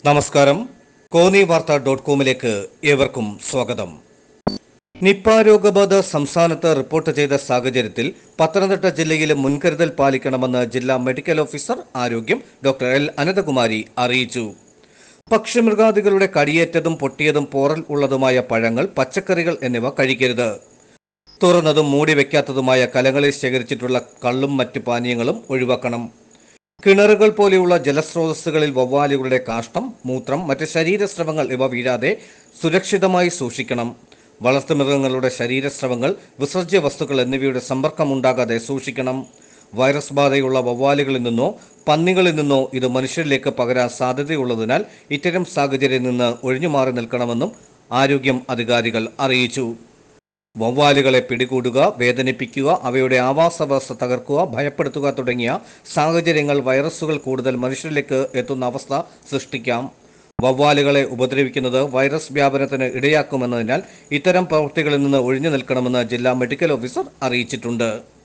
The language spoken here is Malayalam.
നമസ്കാരം കോന്നി വാർത്ത ഡോട്ട് കോമിലേക്ക് ഏവർക്കും സ്വാഗതം നിപ്പ രോഗബാധ സംസ്ഥാനത്ത് റിപ്പോർട്ട് ചെയ്ത സാഹചര്യത്തിൽ പത്തനംതിട്ട ജില്ലയിലെ മുൻകരുതൽ പാലിക്കണമെന്ന് ജില്ലാ മെഡിക്കൽ ഓഫീസർ ആരോഗ്യം ഡോക്ടർ എൽ അനന്തകുമാരി അറിയിച്ചു പക്ഷിമൃഗാദികളുടെ കടിയേറ്റതും പൊട്ടിയതും പോറൽ ഉള്ളതുമായ പഴങ്ങൾ പച്ചക്കറികൾ എന്നിവ കഴിക്കരുത് തുറന്നതും മൂടി വെക്കാത്തതുമായ കലങ്ങളിൽ ശേഖരിച്ചിട്ടുള്ള കള്ളും മറ്റു പാനീയങ്ങളും ഒഴിവാക്കണം കിണറുകൾ പോലെയുള്ള ജലസ്രോതസ്സുകളിൽ വവ്വാലുകളുടെ കാഷ്ടം മൂത്രം മറ്റ് ശരീരസ്രവങ്ങൾ ഇവ വീഴാതെ സുരക്ഷിതമായി സൂക്ഷിക്കണം വളർത്തുമൃഗങ്ങളുടെ ശരീരസ്രവങ്ങൾ വിസർജ്യ വസ്തുക്കൾ എന്നിവയുടെ സമ്പർക്കമുണ്ടാകാതെ സൂക്ഷിക്കണം വൈറസ് ബാധയുള്ള വവ്വാലുകളിൽ നിന്നോ പന്നികളിൽ നിന്നോ ഇത് മനുഷ്യരിലേക്ക് പകരാൻ സാധ്യതയുള്ളതിനാൽ ഇത്തരം സാഹചര്യത്തിൽ നിന്ന് ഒഴിഞ്ഞുമാറി നിൽക്കണമെന്നും ആരോഗ്യം അധികാരികൾ അറിയിച്ചു വവ്വാലുകളെ പിടികൂടുക വേദനിപ്പിക്കുക അവയുടെ ആവാസ വ്യവസ്ഥ തകർക്കുക ഭയപ്പെടുത്തുക തുടങ്ങിയ സാഹചര്യങ്ങൾ വൈറസുകൾ കൂടുതൽ മനുഷ്യരിലേക്ക് എത്തുന്ന അവസ്ഥ സൃഷ്ടിക്കാം വവ്വാലുകളെ ഉപദ്രവിക്കുന്നത് വൈറസ് വ്യാപനത്തിന് ഇടയാക്കുമെന്നതിനാൽ ഇത്തരം പ്രവൃത്തികളിൽ നിന്ന് ഒഴിഞ്ഞു നിൽക്കണമെന്ന് ജില്ലാ മെഡിക്കൽ ഓഫീസർ അറിയിച്ചിട്ടുണ്ട്